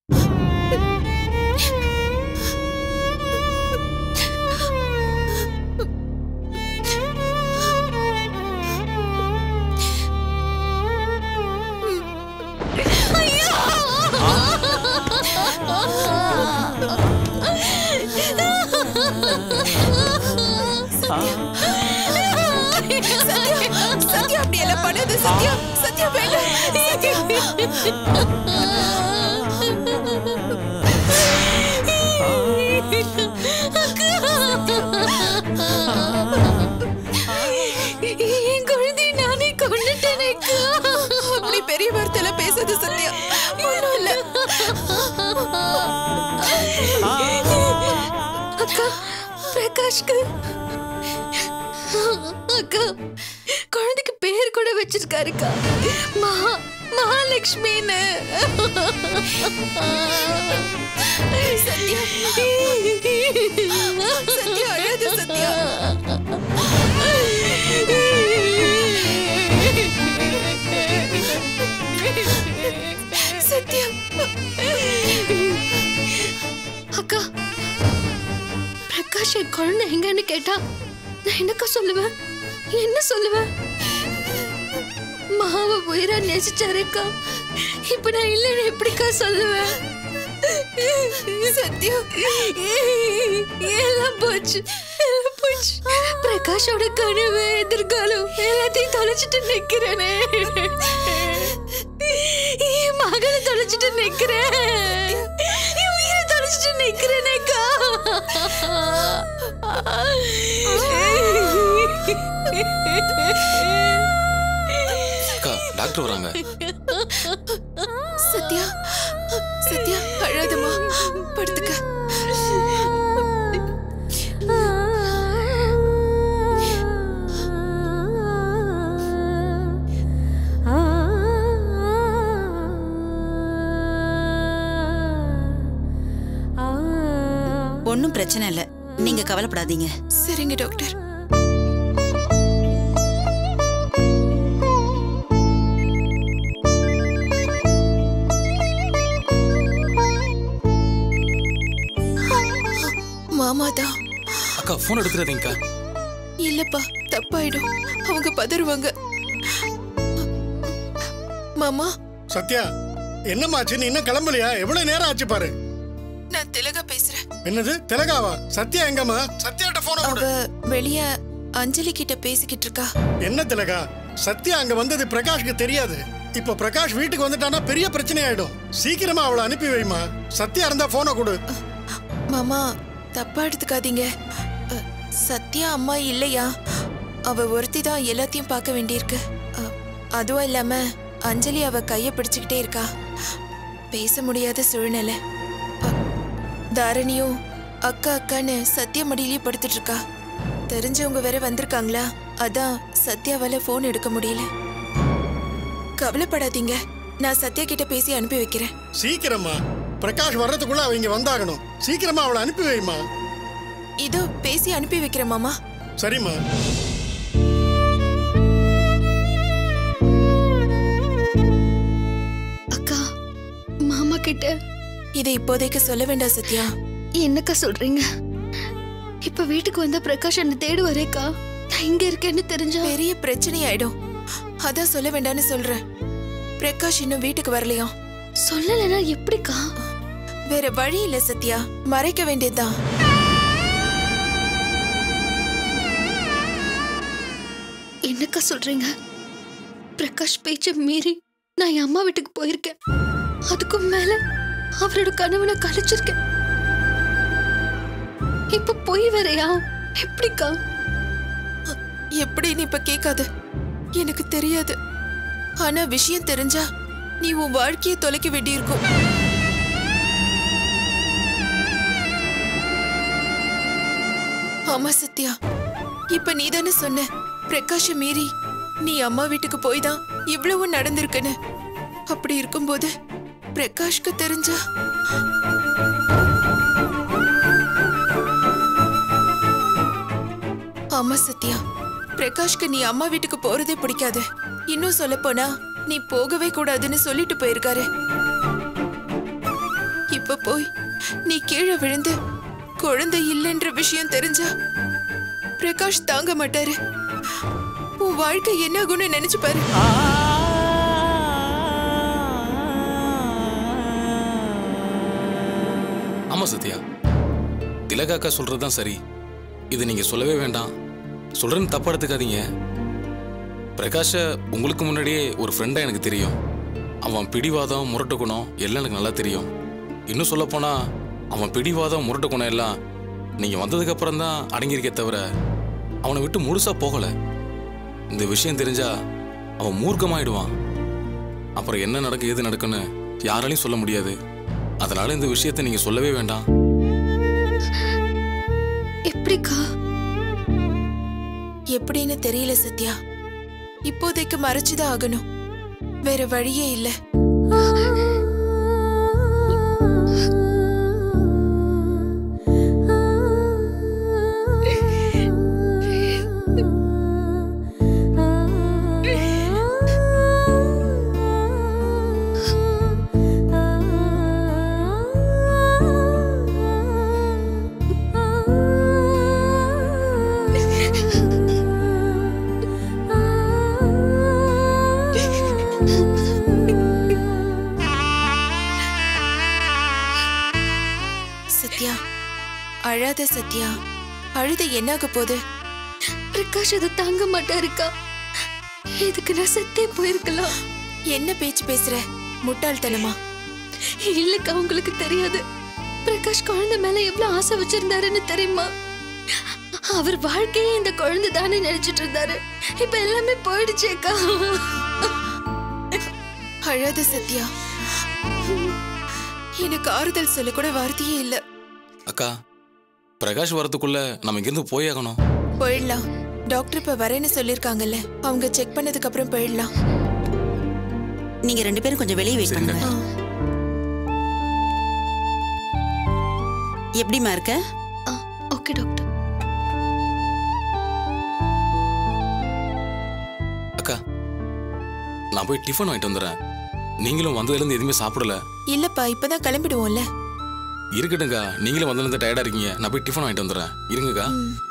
சத்யா சத்யா அப்படி எல்லாம் பண்ணாத சத்யா சத்யா வேண்டாம் என் குழந்தையை நானே கொண்டுட்டேனேக்கா அப்படி பெரிய வார்த்தையில பேசாத சத்யா ஒண்ணும் இல்ல அக்கா பிரகாஷ்க்கு அக்கா குழந்தைக்கு பேர் கூட வச்சிருக்காருக்கா மகா மகாலட்சுமின்னு சத்யா சத்யா அழாத சத்யா சத்யா அக்கா பிரகாஷ் என் குழந்தை எங்கன்னு கேட்டா நான் என்னக்கா சொல்லுவேன் என்ன சொல்லுவேன் மாவ உயிரா நேசிச்சாரேக்கா இப்ப நான் இல்லைன்னு எப்படிக்கா சொல்லுவேன் சத்யா எல்லாம் போச்சு எல்லாம் போச்சு பிரகாஷோட கனவு எதிர்காலம் எல்லாத்தையும் தொலைச்சிட்டு நிக்கிறேனே என் மகளை தொலைச்சிட்டு நிக்கிறேன் என் உயிரை தொலைச்சிட்டு நிக்கிறேனேக்கா அக்கா டாக்டர் வராங்க சத்யா சத்யா அழாதம்மா படுத்துக்க ஒன்றும் பிரச்சனை இல்லை நீங்க கவலைப்படாதீங்க சரிங்க டாக்டர் மாமாதான் அக்கா ஃபோன் எடுத்துறாதீங்கக்கா இல்லப்பா தப்பாயிடும் அவங்க பதறுவாங்க மாமா சத்யா என்னமாச்சு நீ இன்னும் கிளம்பலையா எவ்வளவு நேரம் ஆச்சு பாரு நான் திலகா பேசுறேன் என்னது திலகாவா சத்யா எங்கம்மா சத்யாட்ட போன அவ வெளிய அஞ்சலி கிட்ட பேசிக்கிட்டு இருக்கா என்ன திலகா சத்யா அங்க வந்தது பிரகாஷ்க்கு தெரியாது இப்ப பிரகாஷ் வீட்டுக்கு வந்துட்டானா பெரிய பிரச்சனை ஆயிடும் சீக்கிரமா அவளை அனுப்பி வைமா சத்யா இருந்தா போனை கொடு மாமா தப்பா எடுத்துக்காதீங்க அ, சத்யா அம்மா இல்லையா அவ ஒருத்தி தான் எல்லாத்தையும் பார்க்க வேண்டியிருக்கு அ, அதுவும் இல்லாம அஞ்சலி அவ கைய பிடிச்சுக்கிட்டே இருக்கா பேச முடியாத சூழ்நிலை அ, தாரணியும் அக்கா அக்கான்னு சத்யா மடியிலேயே படுத்துட்டு இருக்கா தெரிஞ்சவங்க வேற வந்திருக்காங்களா அதான் சத்யாவால போன் எடுக்க முடியல கவலைப்படாதீங்க நான் சத்யா கிட்ட பேசி அனுப்பி வைக்கிறேன் சீக்கிரமா பிரகாஷ் வர்றதுக்குள்ள அவ இங்க வந்தாகணும் சீக்கிரமா அவளை அனுப்பி வைமா இதோ பேசி அனுப்பி வைக்கிறேன் மாமா சரிம்மா அக்கா மாமா கிட்ட இதை இப்போதைக்கு சொல்ல வேண்டாம் சத்யா என்னக்கா சொல்றீங்க இப்ப வீட்டுக்கு வந்த பிரகாஷ் என்ன தேடுவாரேக்கா நான் இங்க இருக்கேன்னு தெரிஞ்சா பெரிய பிரச்சனை ஆயிடும் அதான் சொல்ல வேண்டாம்னு சொல்றேன் பிரகாஷ் இன்னும் வீட்டுக்கு வரலையாம் சொல்லலைன்னா எப்படிக்கா வேற வழி இல்ல சத்யா மறைக்க வேண்டியதுதான் என்னக்கா சொல்றீங்க பிரகாஷ் பேச்ச மீறி நான் என் அம்மா வீட்டுக்கு போயிருக்கேன் அதுக்கும் மேல அவரோட கனவு நான் கழிச்சிருக்கேன் இப்ப போய் வேறையா எப்படிக்கா எப்படின்னு இப்ப கேட்காது எனக்கு தெரியாது ஆனா விஷயம் தெரிஞ்சா நீ உன் வாழ்க்கையை தொலைக்க வேண்டியிருக்கும் ஆமா சத்யா இப்ப நீ தானே சொன்ன பிரகாஷ மீறி நீ அம்மா வீட்டுக்கு போய் தான் இவ்வளவு நடந்திருக்குன்னு அப்படி இருக்கும்போது பிரகாஷ்க்கு தெரிஞ்சா ஆமா சத்யா பிரகாஷ்க்கு நீ அம்மா வீட்டுக்கு போறதே பிடிக்காது இன்னும் சொல்ல போனா நீ போகவே கூடாதுன்னு சொல்லிட்டு போயிருக்காரு இப்ப போய் நீ கீழே விழுந்து குழந்தை இல்லைன்ற விஷயம் தெரிஞ்சா பிரகாஷ் தாங்க மாட்டாரு உன் வாழ்க்கை என்ன ஆகும்னு நினைச்சு பாரு ஆமா சத்யா திலகாக்கா சொல்றது தான் சரி இது நீங்க சொல்லவே வேண்டாம் சொல்றேன்னு தப்பா எடுத்துக்காதீங்க பிரகாஷ உங்களுக்கு முன்னாடியே ஒரு ஃப்ரெண்டா எனக்கு தெரியும் அவன் பிடிவாதம் முரட்டு குணம் எல்லாம் எனக்கு நல்லா தெரியும் இன்னும் சொல்ல போனா அவன் பிடிவாதம் முரட்டு குணம் எல்லாம் நீங்க வந்ததுக்கு அப்புறம் தான் அடங்கியிருக்கே தவிர அவனை விட்டு முழுசா போகல இந்த விஷயம் தெரிஞ்சா அவன் மூர்க்கமாயிடுவான் அப்புறம் என்ன நடக்கும் ஏது நடக்குன்னு யாராலையும் சொல்ல முடியாது அதனால இந்த விஷயத்தை நீங்க சொல்லவே வேண்டாம் எப்படிக்கா எப்படின்னு தெரியல சத்யா இப்போதைக்கு மறைச்சுதான் ஆகணும் வேற வழியே இல்ல சத்யா அழாத சத்யா அழுத என்னாக போகுது பிரகாஷ் அதை தாங்க மாட்டாருக்கா இதுக்கு நான் செத்தே போயிருக்கலாம் என்ன பேச்சு பேசுற முட்டாள்தனமா இல்லக்கா உங்களுக்கு தெரியாது பிரகாஷ் குழந்தை மேல எவ்வளவு ஆசை வச்சிருந்தாருன்னு தெரியுமா அவர் வாழ்க்கையே இந்த குழந்தை தானே நினைச்சிட்டு இருந்தாரு இப்ப எல்லாமே போயிடுச்சேக்கா அழாத சத்யா எனக்கு ஆறுதல் சொல்ல கூட வார்த்தையே இல்ல அக்கா பிரகாஷ் வரதுக்குள்ள நம்ம இங்கிருந்து போயாகணும் போயிடலாம் டாக்டர் இப்ப வரேன்னு சொல்லிருக்காங்கல்ல அவங்க செக் பண்ணதுக்கு அப்புறம் போயிடலாம் நீங்க ரெண்டு பேரும் கொஞ்சம் வெளியே வெயிட் பண்ணுங்க எப்படிமா இருக்க ஓகே டாக்டர் அக்கா நான் போய் டிஃபன் வாங்கிட்டு வந்துடுறேன் நீங்களும் வந்ததுலேருந்து எதுவுமே சாப்பிடல இல்லப்பா இப்பதான் கிளம்பிடுவோம்ல இருக்கட்டும்க்கா நீங்களும் வந்ததுலேருந்து டயர்டாக இருக்கீங்க நான் போய் டிஃபன் வாங்கிட்டு வந்துடுறேன் இருங்கக்கா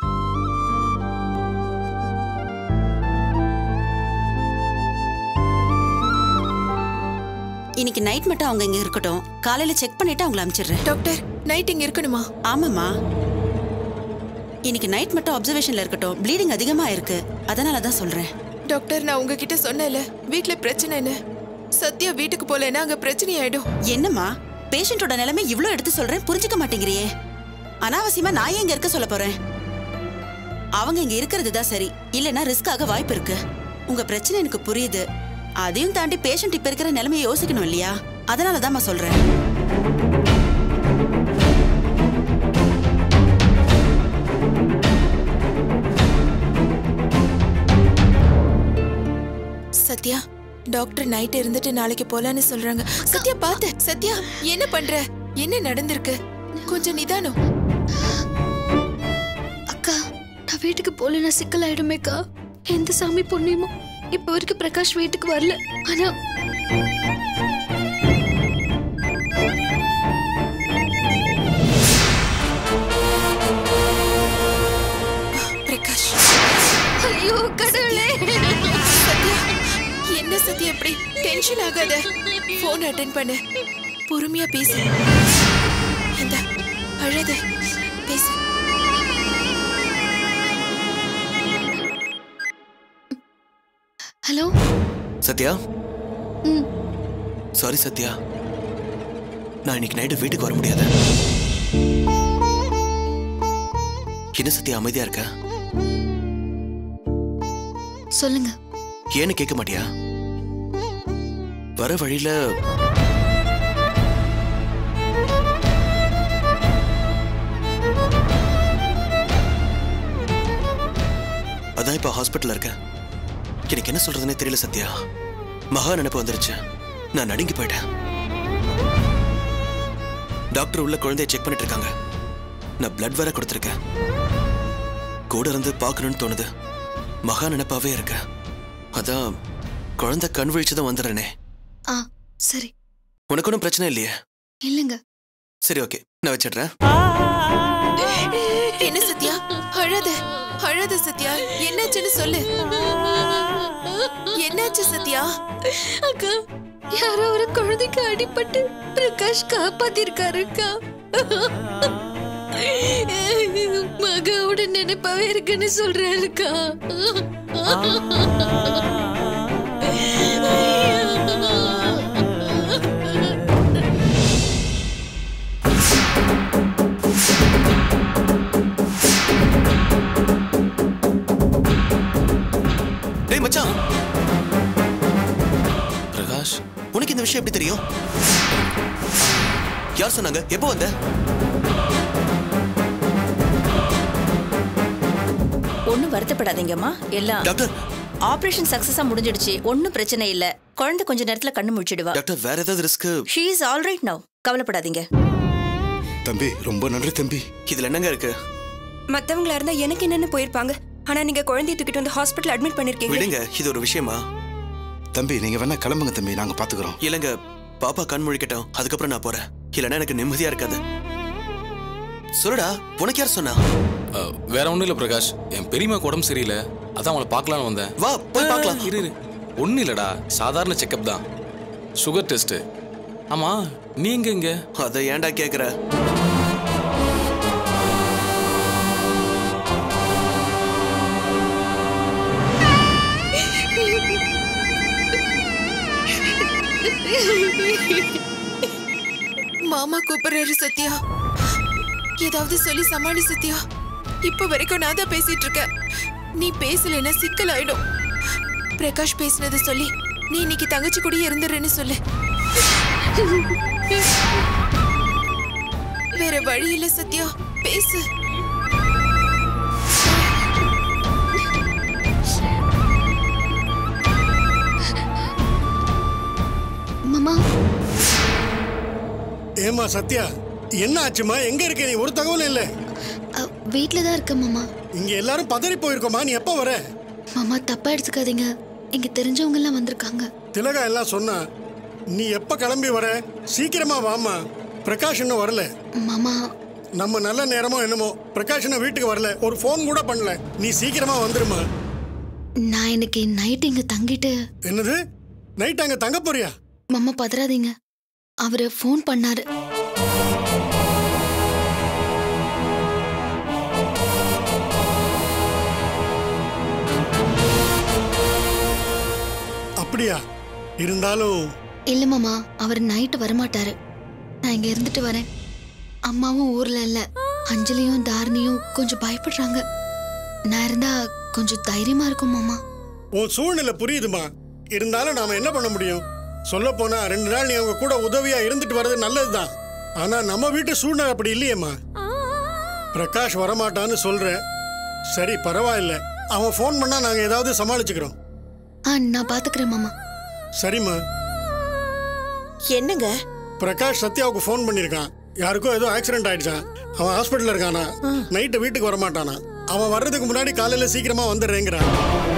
இன்னைக்கு நைட் மட்டும் அவங்க இங்க இருக்கட்டும் காலையில செக் பண்ணிட்டு அவங்கள அனுப்பிச்சிடுறேன் டாக்டர் நைட் இங்க இருக்கணுமா ஆமாம்மா இன்னைக்கு நைட் மட்டும் அப்சர்வேஷன்ல இருக்கட்டும் ப்ளீடிங் அதிகமா இருக்கு அதனால தான் சொல்றேன் டாக்டர் நான் உங்ககிட்ட சொன்னேன்ல வீட்ல பிரச்சனைன்னு சத்யா வீட்டுக்கு போலன்னா அங்க பிரச்சனை ஆயிடும் என்னம்மா பேஷண்டோட நிலைமை இவ்ளோ எடுத்து சொல்றேன் புரிஞ்சுக்க மாட்டேங்கிறியே அனாவசியமா நான் ஏன் இங்க இருக்க சொல்ல போறேன் அவங்க இங்க இருக்கிறது தான் சரி இல்லைன்னா ரிஸ்க் ஆக வாய்ப்பு இருக்கு உங்க பிரச்சனை எனக்கு புரியுது அதையும் தாண்டி பேஷண்ட் இப்ப இருக்கிற நிலைமையை யோசிக்கணும் இல்லையா அதனால தான்மா சொல்றேன் சத்யா டாக்டர் நைட் இருந்துட்டு நாளைக்கு போலான்னு சொல்றாங்க சத்யா பாத்து சத்யா என்ன பண்ற என்ன நடந்திருக்கு கொஞ்சம் நிதானம் அக்கா நான் வீட்டுக்கு போலனா சிக்கல் ஆயிடுமேக்கா எந்த சாமி புண்ணியமோ இப்ப வரைக்கும் பிரகாஷ் வீட்டுக்கு வரல ஆனா பிரகாஷ் ஐயோ கடவுளே சத்யா என்ன சத்யா இப்படி டென்ஷன் ஆகாத போன் அட்டென்ட் பண்ணு பொறுமையா பேசு இந்த அழாத பேசு ஹலோ சத்யா ம் சாரி சத்யா நான் இன்னைக்கு நைட்டு வீட்டுக்கு வர முடியாது என்ன சத்யா அமைதியா இருக்க சொல்லுங்க ஏன்னு கேட்க மாட்டியா வர வழியில அதான் இப்ப ஹாஸ்பிட்டல்ல இருக்கேன் எனக்கு என்ன சொல்றதுன்னே தெரியல சத்யா மகா நினைப்பு வந்துருச்சு நான் நடுங்கி போயிட்டேன் டாக்டர் உள்ள குழந்தைய செக் பண்ணிட்டு இருக்காங்க நான் பிளட் வேற கொடுத்துருக்கேன் கூட இருந்து பார்க்கணும்னு தோணுது மகா நினைப்பாவே இருக்க அதான் குழந்தை கண் விழிச்சுதான் வந்துடுறேனே ஆ சரி உனக்கு ஒன்றும் பிரச்சனை இல்லையே இல்லைங்க சரி ஓகே நான் வச்சிடுறேன் என்ன சத்யா அழாத அழாத சத்யா என்னாச்சுன்னு சொல்லு என்னாச்சு சத்யா அக்கா யாரோ ஒரு குழந்தைக்கு அடிபட்டு பிரகாஷ் காப்பாத்திருக்காருக்கா மகாவோட நினைப்பாவே இருக்குன்னு சொல்றாருக்கா டேய் மச்சான் பிரகாஷ் உனக்கு இந்த விஷயம் எப்படி தெரியும் யார் சொன்னாங்க எப்போ வந்த ஒன்றும் வருத்தப்படாதீங்கம்மா எல்லாம் டாக்டர் ஆபரேஷன் சக்சஸா முடிஞ்சிடுச்சு ஒன்றும் பிரச்சனை இல்ல குழந்தை கொஞ்ச நேரத்துல கண்ணு முழிச்சிடுவா டாக்டர் வேற ஏதாவது risk she is all right now கவலைப்படாதீங்க தம்பி ரொம்ப நன்றி தம்பி இதுல என்னங்க இருக்கு மத்தவங்களா இருந்தா எனக்கு என்னன்னு போயிருப்பாங்க ஆனா நீங்க குழந்தைய தூக்கிட்டு வந்து ஹாஸ்பிட்டல் அட்மிட் பண்ணிருக்கீங்க விடுங்க இது ஒரு விஷயமா தம்பி நீங்க வேணா கிளம்புங்க தம்பி நாங்க பாத்துக்கிறோம் இல்லங்க பாப்பா கண் முழிக்கட்டும் அதுக்கப்புறம் நான் போறேன் இல்லைன்னா எனக்கு நிம்மதியா இருக்காது சொல்லுடா உனக்கு யார் சொன்னா அஹ், வேற ஒண்ணும் இல்ல பிரகாஷ் என் பெரியம்மாக்கு உடம்பு சரியில்லை அதான் அவளை பார்க்கலான்னு வந்தேன் வா போய் பார்க்கலாம் இரு இரு ஒன்றும் இல்லடா சாதாரண செக்கப் தான் சுகர் டெஸ்ட் ஆமா நீ எங்க இங்க அதை ஏன்டா கேக்குற மாமா கூப்பிடுறாரு சத்யா ஏதாவது சொல்லி சமாளி சத்யா இப்ப வரைக்கும் நான் தான் பேசிட்டு இருக்கேன் நீ பேசலைன்னா சிக்கல் ஆயிடும் பிரகாஷ் பேசினதை சொல்லி நீ இன்னைக்கு தங்கச்சி கூடயே இருந்துடுறேன்னு சொல்லு வேற வழி இல்ல சத்யா பேசு மாமா ஏமா சத்யா என்ன ஆச்சுமா எங்க இருக்க நீ ஒரு தகவலும் இல்ல வீட்டில் தான் இருக்கேன் மாமா இங்க எல்லாரும் பதறி போயிருக்கோமா நீ எப்ப வர மாமா தப்பா எடுத்துக்காதீங்க இங்க தெரிஞ்சவங்க எல்லாம் வந்திருக்காங்க திலகா எல்லாம் சொன்னா நீ எப்ப கிளம்பி வர சீக்கிரமா வாமா பிரகாஷ் இன்னும் வரல மாமா நம்ம நல்ல நேரமோ என்னமோ பிரகாஷ் இன்னும் வீட்டுக்கு வரல ஒரு ஃபோன் கூட பண்ணல நீ சீக்கிரமா வந்துருமா நான் இன்னைக்கு நைட் இங்க தங்கிட்டு என்னது நைட் அங்க தங்க போறியா மாமா பதறாதீங்க அவரு ஃபோன் பண்ணாரு அப்படியா இருந்தாலும் இல்ல மாமா அவர் நைட்டு வரமாட்டாரு நான் இங்க இருந்துட்டு வரேன் அம்மாவும் ஊர்ல இல்ல அஞ்சலியும் தாரணியும் கொஞ்சம் பயப்படுறாங்க நான் இருந்தா கொஞ்சம் தைரியமா இருக்கும் மாமா உன் சூழ்நிலை புரியுதுமா இருந்தாலும் நாம என்ன பண்ண முடியும் சொல்ல போனா ரெண்டு நாள் நீ அவங்க கூட உதவியா இருந்துட்டு வர்றது நல்லதுதான் ஆனா நம்ம வீட்டு சூழ்நிலை அப்படி இல்லையேம்மா பிரகாஷ் வரமாட்டான்னு சொல்ற சரி பரவாயில்ல அவன் ஃபோன் பண்ணா நாங்க ஏதாவது சமாளிச்சுக்கிறோம் ஆ நான் பாத்துக்கிறேன் மாமா சரிம்மா என்னங்க பிரகாஷ் சத்யாவுக்கு ஃபோன் பண்ணியிருக்கான் யாருக்கோ ஏதோ ஆக்சிடென்ட் ஆயிடுச்சான் அவன் ஹாஸ்பிட்டல்ல இருக்கானா நைட்டு வீட்டுக்கு வரமாட்டானா அவன் வர்றதுக்கு முன்னாடி காலையில சீக்கிரமா வந்துடுறேங்கிறான்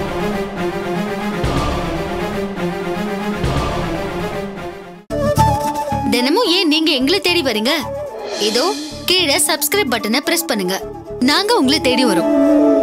தினமும் ஏன் நீங்க எங்களை தேடி வரீங்க இதோ கீழே சப்ஸ்கிரைப் பட்டனை பிரஸ் பண்ணுங்க நாங்க உங்களை தேடி வரோம்